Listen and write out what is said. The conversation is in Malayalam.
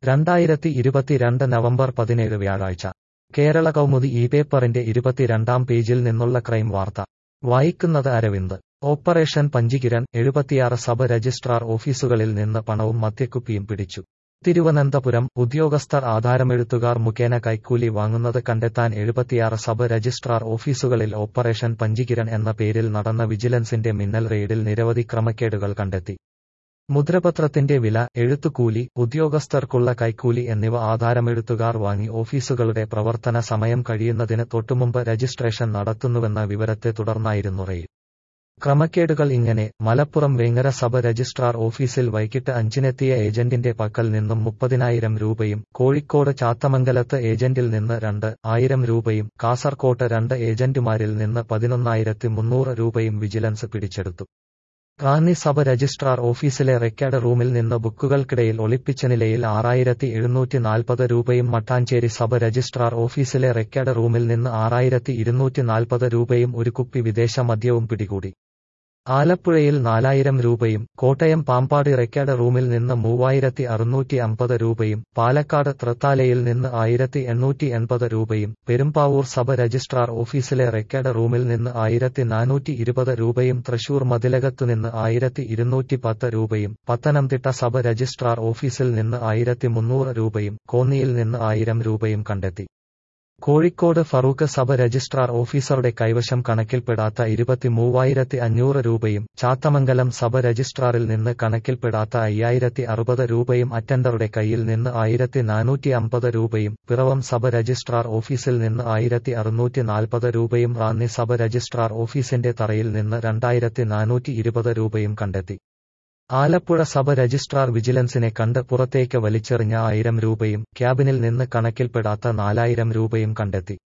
രണ്ടായിരത്തി ഇരുപത്തിരണ്ട് നവംബർ പതിനേഴ് വ്യാഴാഴ്ച കേരള കൗമുദി ഈ പേപ്പറിന്റെ ഇരുപത്തിരണ്ടാം പേജിൽ നിന്നുള്ള ക്രൈം വാർത്ത വായിക്കുന്നത് അരവിന്ദ് ഓപ്പറേഷൻ പഞ്ചികിരൺ എഴുപത്തിയാറ് സബ് രജിസ്ട്രാർ ഓഫീസുകളിൽ നിന്ന് പണവും മദ്യക്കുപ്പിയും പിടിച്ചു തിരുവനന്തപുരം ഉദ്യോഗസ്ഥർ ആധാരമെഴുത്തുകാർ മുഖേന കൈക്കൂലി വാങ്ങുന്നത് കണ്ടെത്താൻ എഴുപത്തിയാറ് സബ് രജിസ്ട്രാർ ഓഫീസുകളിൽ ഓപ്പറേഷൻ പഞ്ചികിരൺ എന്ന പേരിൽ നടന്ന വിജിലൻസിന്റെ മിന്നൽ റെയ്ഡിൽ നിരവധി ക്രമക്കേടുകൾ കണ്ടെത്തി മുദ്രപത്രത്തിന്റെ വില എഴുത്തുകൂലി ഉദ്യോഗസ്ഥർക്കുള്ള കൈക്കൂലി എന്നിവ ആധാരമെഴുത്തുകാർ വാങ്ങി ഓഫീസുകളുടെ പ്രവർത്തന സമയം കഴിയുന്നതിന് തൊട്ടുമുമ്പ് രജിസ്ട്രേഷൻ നടത്തുന്നുവെന്ന വിവരത്തെ തുടർന്നായിരുന്നു റെയ്ഡ് ക്രമക്കേടുകൾ ഇങ്ങനെ മലപ്പുറം വേങ്ങര സബ് രജിസ്ട്രാർ ഓഫീസിൽ വൈകിട്ട് അഞ്ചിനെത്തിയ ഏജന്റിന്റെ പക്കൽ നിന്നും മുപ്പതിനായിരം രൂപയും കോഴിക്കോട് ചാത്തമംഗലത്ത് ഏജന്റിൽ നിന്ന് രണ്ട് ആയിരം രൂപയും കാസർകോട്ട് രണ്ട് ഏജന്റുമാരിൽ നിന്ന് പതിനൊന്നായിരത്തി മുന്നൂറ് രൂപയും വിജിലൻസ് പിടിച്ചെടുത്തു റാന്നി സബ് രജിസ്ട്രാർ ഓഫീസിലെ റെക്കോർഡ് റൂമിൽ നിന്ന് ബുക്കുകൾക്കിടയിൽ ഒളിപ്പിച്ച നിലയിൽ ആറായിരത്തി എഴുന്നൂറ്റി നാൽപ്പത് രൂപയും മട്ടാഞ്ചേരി സബ് രജിസ്ട്രാർ ഓഫീസിലെ റെക്കോർഡ് റൂമിൽ നിന്ന് ആറായിരത്തി ഇരുന്നൂറ്റി നാൽപ്പത് രൂപയും ഒരു കുപ്പി വിദേശ മദ്യവും പിടികൂടി ആലപ്പുഴയിൽ നാലായിരം രൂപയും കോട്ടയം പാമ്പാടി റെക്കോർഡ് റൂമിൽ നിന്ന് മൂവായിരത്തി അറുന്നൂറ്റി അമ്പത് രൂപയും പാലക്കാട് തൃത്താലയിൽ നിന്ന് ആയിരത്തി എണ്ണൂറ്റി എൺപത് രൂപയും പെരുമ്പാവൂർ സബ് രജിസ്ട്രാർ ഓഫീസിലെ റെക്കോർഡ് റൂമിൽ നിന്ന് ആയിരത്തി നാനൂറ്റി ഇരുപത് രൂപയും തൃശൂർ മതിലകത്തുനിന്ന് ആയിരത്തി ഇരുന്നൂറ്റി പത്ത് രൂപയും പത്തനംതിട്ട സബ് രജിസ്ട്രാർ ഓഫീസിൽ നിന്ന് ആയിരത്തി മുന്നൂറ് രൂപയും കോന്നിയിൽ നിന്ന് ആയിരം രൂപയും കണ്ടെത്തി കോഴിക്കോട് ഫറൂഖ് സബ് രജിസ്ട്രാർ ഓഫീസറുടെ കൈവശം കണക്കിൽപ്പെടാത്ത ഇരുപത്തി മൂവായിരത്തി അഞ്ഞൂറ് രൂപയും ചാത്തമംഗലം സബ് രജിസ്ട്രാറിൽ നിന്ന് കണക്കിൽപ്പെടാത്ത അയ്യായിരത്തി അറുപത് രൂപയും അറ്റൻഡറുടെ കയ്യിൽ നിന്ന് ആയിരത്തി നാനൂറ്റി അമ്പത് രൂപയും പിറവം സബ് രജിസ്ട്രാർ ഓഫീസിൽ നിന്ന് ആയിരത്തി അറുന്നൂറ്റി നാൽപ്പത് രൂപയും റാന്നി സബ് രജിസ്ട്രാർ ഓഫീസിന്റെ തറയിൽ നിന്ന് രണ്ടായിരത്തി നാനൂറ്റി ഇരുപത് രൂപയും കണ്ടെത്തി ആലപ്പുഴ സബ് രജിസ്ട്രാർ വിജിലൻസിനെ കണ്ട് പുറത്തേക്ക് വലിച്ചെറിഞ്ഞ ആയിരം രൂപയും ക്യാബിനിൽ നിന്ന് കണക്കിൽപ്പെടാത്ത നാലായിരം രൂപയും കണ്ടെത്തി